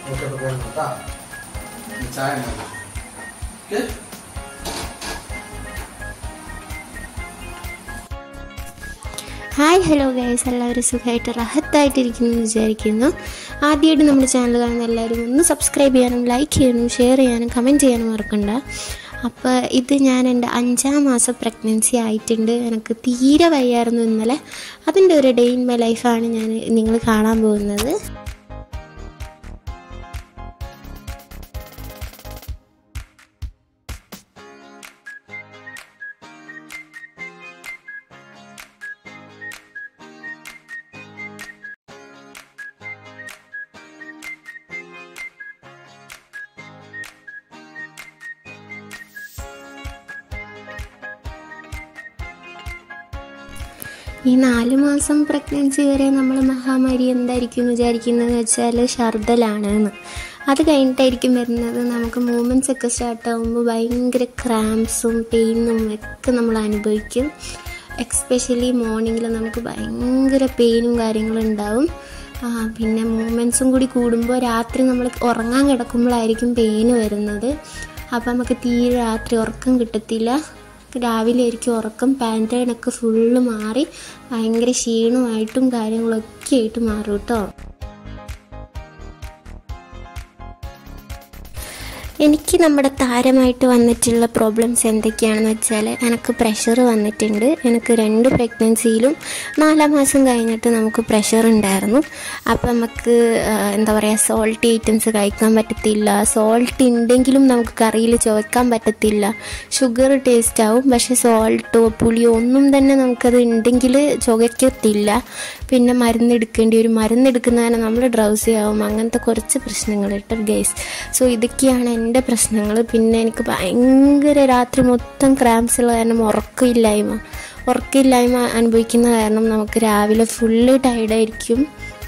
Okay അപ്പോൾ പോകണം കേട്ടോ ഇനി ചായ ഉണ്ടാക്കാം ഓക്കെ ഹായ് ഹലോ ഗൈസ് എല്ലാവരും സുഖമായിട്ട് റഹത്തായിട്ടിരിക്കുന്നു എന്ന് വിചാരിക്കുന്നു ആദ്യമായിട്ട് നമ്മുടെ ചാനൽ കാണുന്ന എല്ലാവരും ഒന്ന് സബ്സ്ക്രൈബ് ചെയ്യാനും ലൈക്ക് ചെയ്യാനും ഷെയർ ചെയ്യാനും കമൻറ്റ് ചെയ്യാനും മറക്കണ്ട അപ്പോൾ ഇത് ഞാൻ എൻ്റെ അഞ്ചാം മാസം പ്രഗ്നൻസി ആയിട്ടുണ്ട് എനിക്ക് തീരെ വയ്യായിരുന്നു ഇന്നലെ അതിൻ്റെ ഒരു ഡേ ഇൻ മൈ ലൈഫാണ് ഞാൻ നിങ്ങൾ കാണാൻ പോകുന്നത് ഈ നാല് മാസം പ്രഗ്നൻസി വരെ നമ്മൾ മഹാമാരി എന്തായിരിക്കും എന്ന് വിചാരിക്കുന്നത് വെച്ചാൽ ഛർദലാണ് എന്ന് അത് കഴിഞ്ഞിട്ടായിരിക്കും വരുന്നത് നമുക്ക് മൂമെൻറ്റ്സ് ഒക്കെ സ്റ്റാർട്ട് ആകുമ്പോൾ ഭയങ്കര ക്രാംസും പെയിനും ഒക്കെ നമ്മൾ അനുഭവിക്കും എക്സ്പെഷ്യലി മോർണിംഗിൽ നമുക്ക് ഭയങ്കര പെയിനും കാര്യങ്ങളും ഉണ്ടാവും ആ, പിന്നെ മൂമെൻറ്റ്സും കൂടി കൂടുമ്പോൾ രാത്രി നമ്മൾ ഉറങ്ങാൻ കിടക്കുമ്പോഴായിരിക്കും പെയിന് വരുന്നത് അപ്പോൾ നമുക്ക് തീരെ രാത്രി ഉറക്കം കിട്ടത്തില്ല രാവിലെ ആയിരിക്കും ഉറക്കം പാൻറ്റേണൊക്കെ ഫുള്ള് മാറി ഭയങ്കര ക്ഷീണമായിട്ടും കാര്യങ്ങളൊക്കെ ആയിട്ട് മാറും കേട്ടോ എനിക്ക് നമ്മുടെ താരമായിട്ട് വന്നിട്ടുള്ള പ്രോബ്ലംസ് എന്തൊക്കെയാണെന്ന് വെച്ചാൽ എനിക്ക് പ്രഷർ വന്നിട്ടുണ്ട് എനിക്ക് രണ്ട് പ്രഗ്നൻസിയിലും നാലാം മാസം കഴിഞ്ഞിട്ട് നമുക്ക് പ്രഷർ ഉണ്ടായിരുന്നു അപ്പം നമുക്ക് ആ, എന്താ പറയുക സോൾട്ട് ഐറ്റംസ് കഴിക്കാൻ പറ്റത്തില്ല സോൾട്ട് ഉണ്ടെങ്കിലും നമുക്ക് കറിയിൽ ചുവക്കാൻ പറ്റത്തില്ല ഷുഗർ ടേസ്റ്റ് ആവും പക്ഷേ സോൾട്ടോ പുളിയോ ഒന്നും തന്നെ നമുക്കത് ഉണ്ടെങ്കിൽ ചുവയ്ക്കത്തില്ല പിന്നെ മരുന്ന് എടുക്കേണ്ടി വരും മരുന്ന് എടുക്കുന്നതിന് നമ്മൾ ഡ്രൗസി ആവും അങ്ങനത്തെ കുറച്ച് പ്രശ്നങ്ങൾ കേട്ടോ ഗൈസ് സോ ഇതൊക്കെയാണ് എൻ്റെ പ്രശ്നങ്ങൾ പിന്നെ എനിക്ക് ഭയങ്കര രാത്രി മൊത്തം ക്രാംസ് ഉള്ള കാരണം ഉറക്കമില്ലായ്മ ഉറക്കമില്ലായ്മ അനുഭവിക്കുന്ന കാരണം നമുക്ക് രാവിലെ ഫുള്ള് ടയർഡായിരിക്കും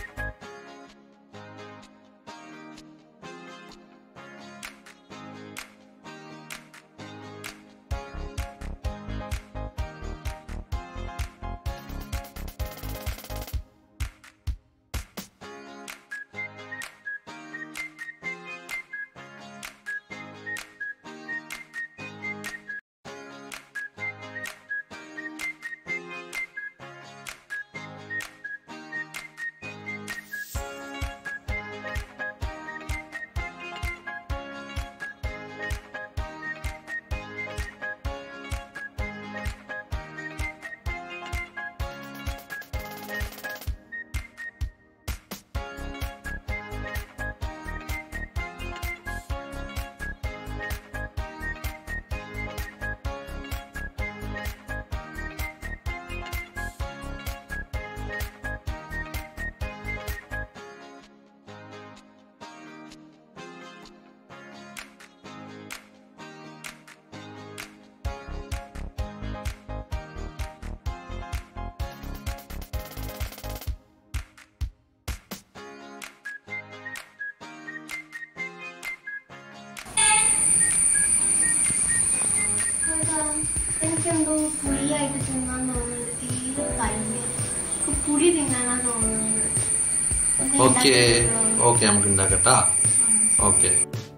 എനിക്കെന്തോ പുളിയായിട്ട് തിന്നാൻ തോന്നുന്നത് തീരെ കയ്യ പുളി തിന്നാനാ തോന്നുന്നത് ഓക്കെ ഓക്കെ നമുക്ക് ഉണ്ടാക്കട്ടാ ഓക്കെ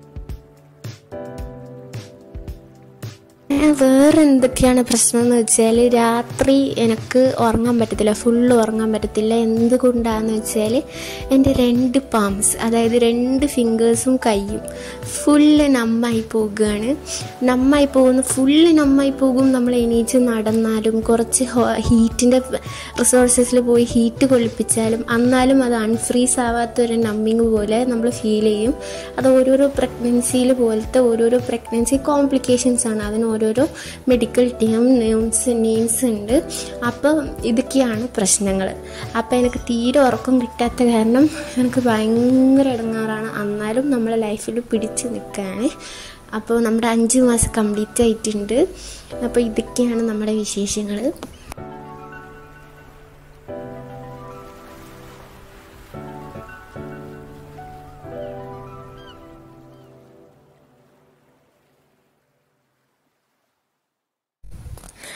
വേറെ എന്തൊക്കെയാണ് പ്രശ്നം എന്ന് വെച്ചാൽ രാത്രി എനിക്ക് ഉറങ്ങാൻ പറ്റത്തില്ല ഫുള്ള് ഉറങ്ങാൻ പറ്റത്തില്ല എന്തുകൊണ്ടാന്ന് വെച്ചാൽ എൻ്റെ രണ്ട് പാംസ് അതായത് രണ്ട് ഫിംഗേഴ്സും കൈയും ഫുള്ള് നമ്മായി പോകുകയാണ് നമ്മായി പോകുന്ന ഫുള്ള് നമ്മായി പോകും നമ്മൾ എണീച്ച് നടന്നാലും കുറച്ച് ഹീറ്റിൻ്റെ റിസോഴ്സസിൽ പോയി ഹീറ്റ് കൊള്ളിപ്പിച്ചാലും എന്നാലും അത് അൺഫ്രീസ് ആവാത്ത ഒരു നമ്മിങ് പോലെ നമ്മൾ ഫീൽ ചെയ്യും അത് ഓരോരോ പ്രഗ്നൻസിയിൽ പോലത്തെ ഓരോരോ പ്രഗ്നൻസി കോംപ്ലിക്കേഷൻസ് ആണ് അതിന് ഓരോരോ മെഡിക്കൽ ടീം നെയിംസ് നെയിംസ് ഉണ്ട് അപ്പോൾ ഇതൊക്കെയാണ് പ്രശ്നങ്ങൾ അപ്പോൾ എനിക്ക് തീരെ ഉറക്കം കിട്ടാത്ത കാരണം എനിക്ക് ഭയങ്കര ഇടങ്ങാറാണ് എന്നാലും നമ്മളെ ലൈഫിൽ പിടിച്ച് നിൽക്കുകയാണ് അപ്പോൾ നമ്മുടെ അഞ്ച് മാസം കംപ്ലീറ്റ് ആയിട്ടുണ്ട് അപ്പോൾ ഇതൊക്കെയാണ് നമ്മുടെ വിശേഷങ്ങൾ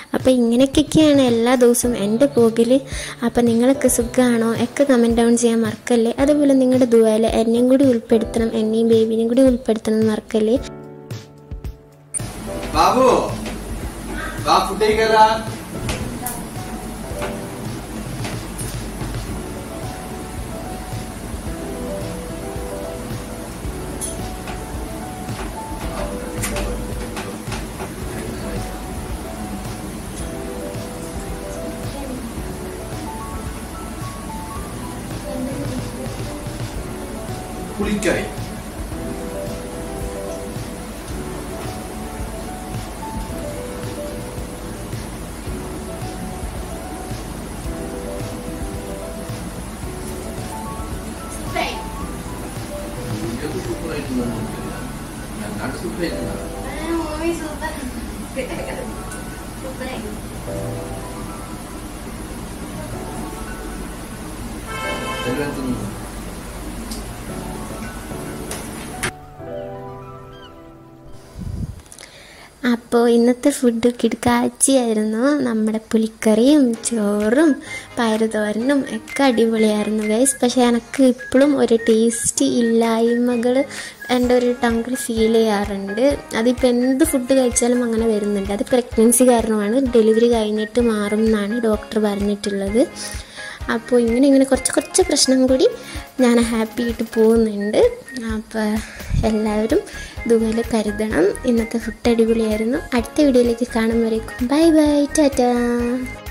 അപ്പോൾ ഇങ്ങനെയൊക്കെയാണ് എല്ലാ ദിവസവും എൻ്റെ പോകിൽ അപ്പോൾ നിങ്ങൾക്ക് സുഖമാണോ ഒക്കെ കമൻറ്റ് ഡൗൺ ചെയ്യാൻ മറക്കല്ലേ അതുപോലെ നിങ്ങളുടെ ദുബായിൽ എന്നെയും കൂടി ഉൾപ്പെടുത്തണം എന്നെയും ബേബിനെയും കൂടി ഉൾപ്പെടുത്തണം എന്ന് മറക്കല്ലേ ബാബു ബാ ഫുഡ് കഴിക്കാ പുളിക്കറി ഇതൊക്കെ സൂപ്പറായിട്ട് തോന്നുന്നില്ല. ഞങ്ങളുടെ സൂപ്പറായിട്ടില്ല. എല്ലാം തിന്നു. അപ്പോൾ ഇന്നത്തെ ഫുഡ് കിടക്കാച്ചിയായിരുന്നു നമ്മുടെ പുലിക്കറിയും ചോറും പയറുതോരനും ഒക്കെ അടിപൊളിയായിരുന്നു ഗൈസ് പക്ഷേ എനിക്ക് ഇപ്പോഴും ഒരു ടേസ്റ്റ് ഇല്ലായ്മകൾ എൻ്റെ ഒരു ടങ്കിൽ ഫീൽ ചെയ്യാറുണ്ട് അതിപ്പോൾ എന്ത് ഫുഡ് കഴിച്ചാലും അങ്ങനെ വരുന്നുണ്ട് അത് പ്രഗ്നൻസി കാരണമാണ് ഡെലിവറി കഴിഞ്ഞിട്ട് മാറും എന്നാണ് ഡോക്ടർ പറഞ്ഞിട്ടുള്ളത് അപ്പോൾ ഇങ്ങനെ ഇങ്ങനെ കുറച്ച് കുറച്ച് പ്രശ്നം കൂടി ഞാൻ ഹാപ്പി ആയിട്ട് പോകുന്നുണ്ട് അപ്പോൾ എല്ലാവരും ദുബൈയിൽ കരുതണം ഇന്നത്തെ ഫുഡ് അടിപൊളിയായിരുന്നു അടുത്ത വീഡിയോയിലേക്ക് കാണുമ്പോഴേക്കും ബൈ ബൈ ടാറ്റാ